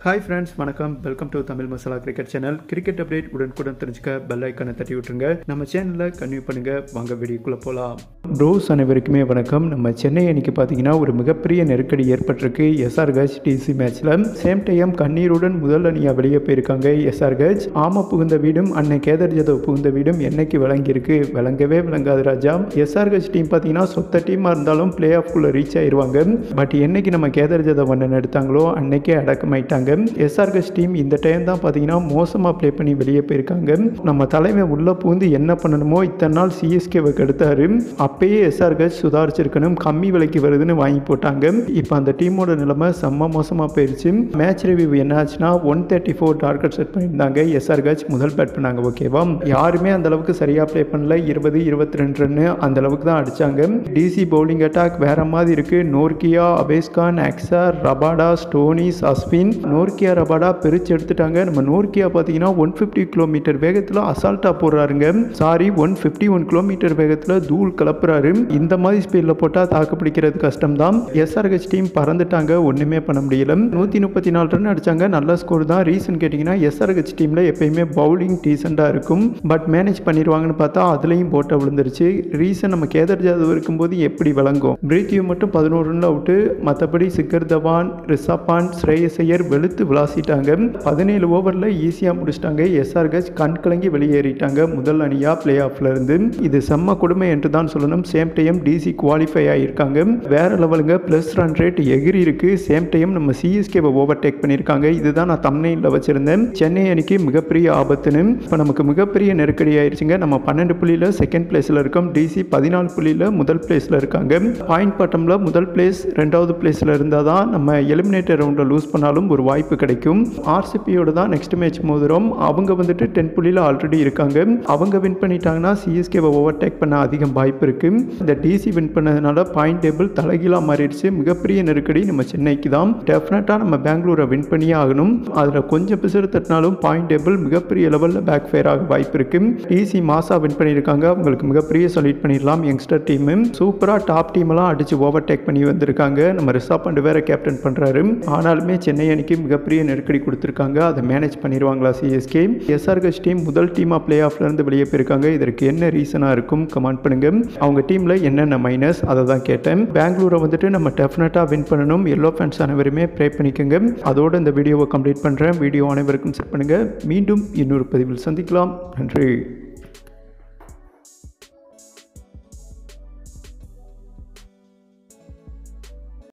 hi friends வணக்கம் welcome to Tamil Masala cricket channel cricket update உடனுக்குடன் தெரிஞ்சுக்க பெல் ஐக்கானை தட்டி விட்டுருங்க நம்ம சேனலில் கன்வியூ பண்ணுங்க வாங்க வீடியோக்குள்ளே போகலாம் ப்ரோஸ் அனைவருக்குமே வணக்கம் நம்ம சென்னை அணிக்கு பார்த்தீங்கன்னா ஒரு மிகப்பெரிய நெருக்கடி ஏற்பட்டிருக்கு எஸ்ஆர் கஜ் டிசி மேட்ச்சில் சேம் டைம் கண்ணீருடன் முதல் அணியாக வெளியே போயிருக்காங்க எஸ்ஆர் கஜ் ஆம புகுந்த வீடும் அன்னை கேதர் ஜதவ் புகுந்த வீடும் என்னைக்கு விளங்கியிருக்கு விளங்கவே விளங்காது ராஜா எஸ்ஆர் கஜ் டீம் பார்த்தீங்கன்னா சொத்த டீமாக இருந்தாலும் பிளே ஆஃப்குள்ளே ரீச் ஆயிருவாங்க பட் என்னைக்கு நம்ம கேதர் ஜதவ் அண்ணன் எடுத்தாங்களோ அன்னைக்கே அடக்கமாயிட்டாங்க எஸ்ஆர்கஸ் டீம் இந்த டைம் தான் பார்த்தீங்கன்னா மோசமாக ப்ளே பண்ணி வெளியே போயிருக்காங்க நம்ம தலைமை உள்ளே பூந்து என்ன பண்ணணுமோ இத்தனை நாள் சிஎஸ்கேவை கெடுத்தாரு அப்பயே எஸ்ஆர்கஸ் சுதாரிச்சிருக்கணும் கம்மி விலைக்கு வருதுன்னு வாங்கி போட்டாங்க இப்போ அந்த டீமோட நிலைமை செம்ம மோசமாக போயிருச்சு மேட்ச் ரிவ்யூ என்ன ஆச்சுன்னா one thirty four target set பண்ணியிருந்தாங்க எஸ்ஆர்கஸ் முதல் பேட் பண்ணாங்க ஓகேவா யாருமே அந்த அளவுக்கு சரியாக ப்ளே பண்ணல இருபது இருபத்தி ரெண்டு ரன்னு அந்த அளவுக்கு தான் அடிச்சாங்க டிசி பவுலிங் அட்டாக் வேற மாதிரி இருக்கு Nortje அபேஸ்கான் அக்ஸார் Rabada Stoinis Ashwin Nortje Rabada பிரித்து எடுத்துட்டாங்க நம்ம நோர்கியா பார்த்தீங்கன்னா ஒன் ஃபிஃப்டி கிலோமீட்டர் வேகத்தில் அசால்ட்டாக போடுறாருங்க sorry one fifty one kilometre வேகத்தில் தூள் கலப்புறாரு இந்த மாதிரி ஸ்பீடில் போட்டால் தாக்கு பிடிக்கிறது கஷ்டம் தான் எஸ்ஆர்ஹெச் டீம் பறந்துட்டாங்க ஒன்றுமே பண்ண முடியல நூற்றி முப்பத்தி நாலு ரன் அடிச்சாங்க நல்ல ஸ்கோர் தான் ரீசன் கேட்டிங்கன்னா எஸ்ஆர்ஹெச் டீமில் எப்பயுமே பவுலிங் டீசெண்டாக இருக்கும் பட் மேனேஜ் பண்ணிடுவாங்கன்னு பார்த்தா அதுலேயும் போட்ட விழுந்துருச்சு ரீசன் நம்ம கேதர் ஜாதவ் இருக்கும்போது எப்படி விளங்கும் பிரீத்தியூ மட்டும் பதினோரு ரன் அவுட்டு மற்றபடி சிக்கர் தவான் ரிஷாபான் ஸ்ரேயஸ் ஐயர் வெளுத்து விளாசிட்டாங்க பதினேழு ஓவரில் ஈஸியாக முடிச்சிட்டாங்க எஸ்ஆர்ஹெச் கண் கலங்கி வெளியேறிட்டாங்க முதல் அணியாக பிளே ஆஃப்ல இருந்து இது செம்ம கொடுமை என்று தான் சொல்லணும் சேம் டைம் டிசி குவாலிஃபை ஆகியிருக்காங்க வேற லெவலுங்க ப்ளஸ் ரன் ரேட் எகிரி இருக்கு சேம் டைம் நம்ம சிஎஸ்கேவை ஓவர் டேக் பண்ணியிருக்காங்க இதுதான் நான் தமிழ்நில வச்சிருந்தேன் சென்னை அணிக்கு மிகப்பெரிய ஆபத்துன்னு இப்போ நமக்கு மிகப்பெரிய நெருக்கடி ஆயிடுச்சுங்க நம்ம பன்னெண்டு புள்ளியில் செகண்ட் பிளேஸில் இருக்கோம் டிசி பதினாலு புள்ளியில் முதல் பிளேஸில் இருக்காங்க பாயிண்ட் பட்டமில் முதல் பிளேஸ் ரெண்டாவது பிளேஸில் இருந்தால் தான் நம்ம எலிமினேட்டர் ரவுண்டில் லூஸ் பண்ணாலும் ஒரு வாய்ப்பு கிடைக்கும் ஆர்சிபியோட தான் நெக்ஸ்ட் மேட்ச் மோதுறோம் அவங்க வந்துட்டு டென் புள்ளியில் ஆல்ரெடி இருக்காங்க அவங்க வின் பண்ணிட்டாங்கன்னா சிஎஸ்கேவை ஓவர் டேக் பண்ண அதிகம் வாய்ப்பு இருக்கு இந்த டிசி வின் பண்ணதுனால பாயிண்ட் டேபிள் தலைகீழாக மாறிடுச்சு மிகப்பெரிய நெருக்கடி நம்ம சென்னைக்கு தான் டெஃபினட்டாக நம்ம பெங்களூரை வின் பண்ணியே ஆகணும் அதில் கொஞ்சம் பிசுறு தட்டினாலும் பாயிண்ட் டேபிள் மிகப்பெரிய லெவலில் பேக் ஃபேர் ஆக வாய்ப்பு இருக்கு டிசி மாசா வின் பண்ணியிருக்காங்க அவங்களுக்கு மிகப்பெரிய சொல்யூட் பண்ணிடலாம் யங்ஸ்டர் டீமு சூப்பராக டாப் டீமெல்லாம் அடிச்சு ஓவர் டேக் பண்ணி வந்திருக்காங்க நம்ம ரிஷப் பண்ட் வேற கேப்டன் பண்ணுறாரு ஆனாலுமே சென்னை அணிக்கு மிகப்பெரிய நெருக்கடி கொடுத்துருக்காங்க அதை மேனேஜ் பண்ணிடுவாங்களா சிஎஸ்கே எஸ்ஆர்கஸ் டீம் முதல் டீமாக பிளே ஆஃப்லேருந்து வெளியே போயிருக்காங்க இதற்கு என்ன ரீசனாக இருக்கும் கமெண்ட் பண்ணுங்க அவங்க டீமில் என்னென்ன மைனஸ் அதை தான் கேட்டேன் பெங்களூரை வந்துட்டு நம்ம டெஃபினட்டாக வின் பண்ணணும் எல்லோ ஃபேன்ஸ் அனைவருமே ப்ரே பண்ணிக்கோங்க அதோட இந்த வீடியோவை கம்ப்ளீட் பண்ணுறேன் வீடியோ அனைவருக்கும் செட் பண்ணுங்கள் மீண்டும் இன்னொரு பதிவில் சந்திக்கலாம் நன்றி